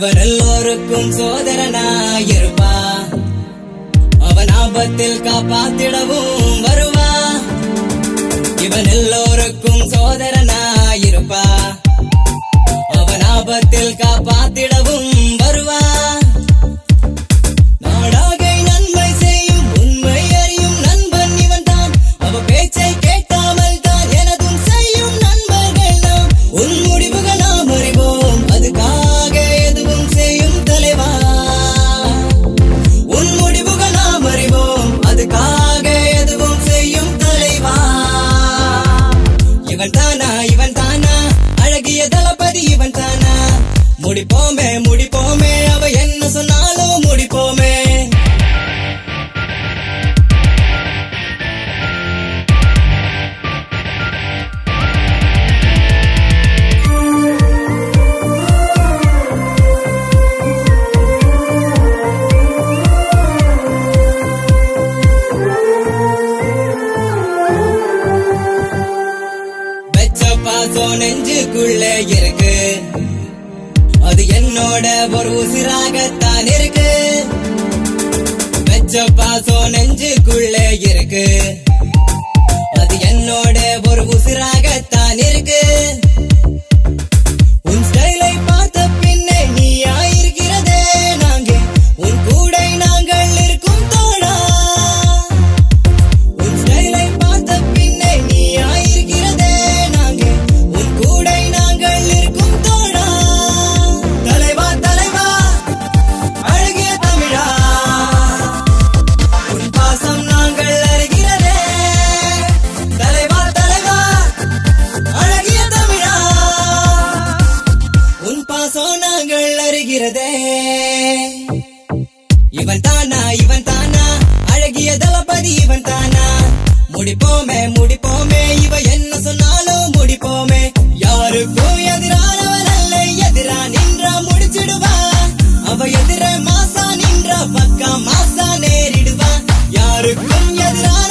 இவன் எல்லோருக்கும் சோதரனாயிருப்பா அவன் ஆபத்தில் காப்பாத்திடவும் வருவா இவன் எல்லோருக்கும் சோதரனாயிருப்பா அவன் ஆபத்தில் காப்பாத்திடவும் வருவா நாடாகை நன்மை செய்யும் உண்மை அறியும் நண்பன் இவன் தான் அவ பேச்சை கேட்காமல் தான் எனதும் செய்யும் நண்பர்கள் நாம் உன் முடிவுகள் நாம் அறிவோம் அதுக்காக எதுவும் செய்யும் தலைவா உன் முடிவுகள் நாம் அறிவோம் அதுக்காக எதுவும் செய்யும் தலைவா இவன் தானா இவன் தானா அழகிய தளபதி இவன் தானா முடிப்போமே முடிப்போமே அவ என்ன சொன்னாலும் முடிப்போமே வெச்ச பாசம் நெஞ்சுக்குள்ள இருக்கு அது என்னோட ஒரு உசிராகத்தான் இருக்கு வெச்ச பாசம் நெஞ்சுக்குள்ள இருக்கு அது என்னோட ஒரு உசிராகத்தான் இருக்கு உன் ஸ்டைலை பார்த்த பின்னே நீ ஆயிருக்கிறதே நாங்க உன் கூடை நாங்கள் இருக்கும் தோழா உன் ஸ்டைலை பார்த்த பின்னே நீ ஆயிருக்கிறதே நாங்க உன் கூடை நாங்கள் இருக்கும் தோழா தலைவா தலைவா அழகிய தமிழா உன் பாசம் நாங்கள் அறிகிறதே தலைவா தலைவா அழகிய தமிழா உன் பாசம் நாங்கள் அறிகிறதே இவன் தானா இவன் தானா அழகிய தளபதி இவன் தானா முடிப்போமே முடிப்போமே இவ என்ன சொன்னாலும் முடிப்போமே யாருக்கும் எதிரானவன் அல்ல எதிரா நின்றா முடிச்சிடுவா அவ எதிர மாசா நின்றா பக்கா மாசா நேரிடுவா யாருக்கும் எதிரான